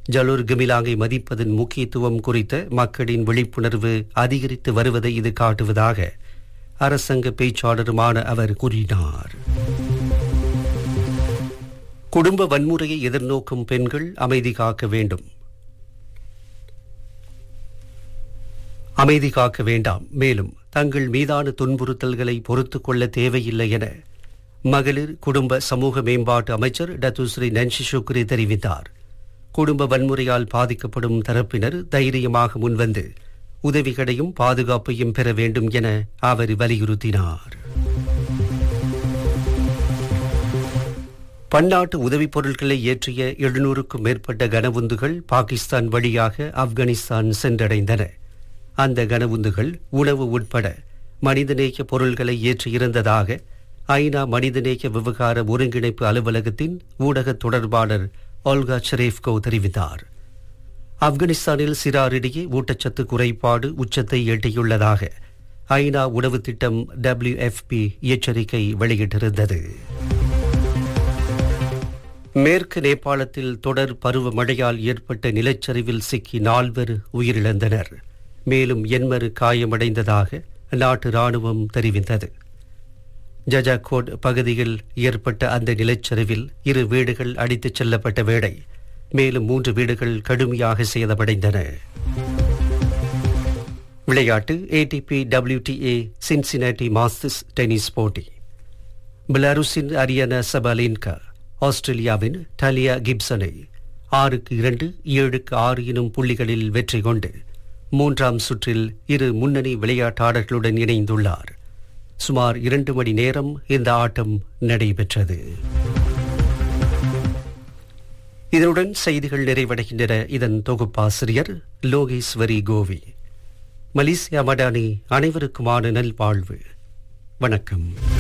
ஜலூர் கமிலாங்கை மதிப்பதன் முக்கியத்துவம் குறித்த மக்களின் விழிப்புணர்வு அதிகரித்து வருவதை இது காட்டுவதாக அரசாங்க பேச்சாளருமான அவர் கூறினார் குடும்ப வன்முறையை எதிர்நோக்கும் பெண்கள் அமைதி காக்க வேண்டும் அமைதி காக்க வேண்டாம் மேலும் தங்கள் மீதான துன்புறுத்தல்களை பொறுத்துக் கொள்ள தேவையில்லை என மகளிர் குடும்ப சமூக மேம்பாட்டு அமைச்சர் டத்துஸ்ரீ நன்ஷி சுக்ரி தெரிவித்தார் குடும்ப வன்முறையால் பாதிக்கப்படும் தரப்பினர் தைரியமாக முன்வந்து உதவிகளையும் பாதுகாப்பையும் பெற வேண்டும் என அவர் வலியுறுத்தினார் பன்னாட்டு உதவிப் பொருட்களை ஏற்றிய எழுநூறுக்கும் மேற்பட்ட கனவுந்துகள் பாகிஸ்தான் வழியாக ஆப்கானிஸ்தான் சென்றடைந்தன அந்த கனவுந்துகள் உணவு உட்பட மனிதநேய பொருள்களை ஏற்றியிருந்ததாக ஐநா மனிதநேய விவகார ஒருங்கிணைப்பு அலுவலகத்தின் ஊடக தொடர்பாளர் ஒல்கா ஷெரீப்கோ தெரிவித்தார் ஆப்கானிஸ்தானில் சிறாரிடையே ஊட்டச்சத்து குறைபாடு உச்சத்தை எட்டியுள்ளதாக ஐநா உணவு திட்டம் டபிள்யூஎஃப்பி எச்சரிக்கை வெளியிட்டிருந்தது மேற்கு நேபாளத்தில் தொடர் பருவ மழையால் ஏற்பட்ட நிலச்சரிவில் சிக்கி நால்வர் உயிரிழந்தனர் மேலும் எண்மரு காயமடைந்ததாக நாட்டு ராணுவம் தெரிவித்தது ஜஜாகோட் பகுதியில் ஏற்பட்ட அந்த நிலச்சரிவில் இரு வீடுகள் அடித்துச் செல்லப்பட்ட வேளை மேலும் மூன்று வீடுகள் கடுமையாக சேதமடைந்தன விளையாட்டு ATP WTA Cincinnati Masters tennis போட்டி பெலாருஸின் அரியானா சபாலின்கா ஆஸ்திரேலியாவின் டலியா கிப்சனை ஆறுக்கு இரண்டு ஏழுக்கு ஆறு எனும் புள்ளிகளில் வெற்றி கொண்டு மூன்றாம் சுற்றில் இரு முன்னணி விளையாட்டாளர்களுடன் இணைந்துள்ளார் சுமார் இரண்டு மணி நேரம் இந்த ஆட்டம் நடைபெற்றது இதனுடன் செய்திகள் நிறைவடைகின்றன இதன் தொகுப்பாசிரியர் லோகேஸ்வரி கோவி மலேசியா மடானி அனைவருக்குமான நல்வாழ்வு வணக்கம்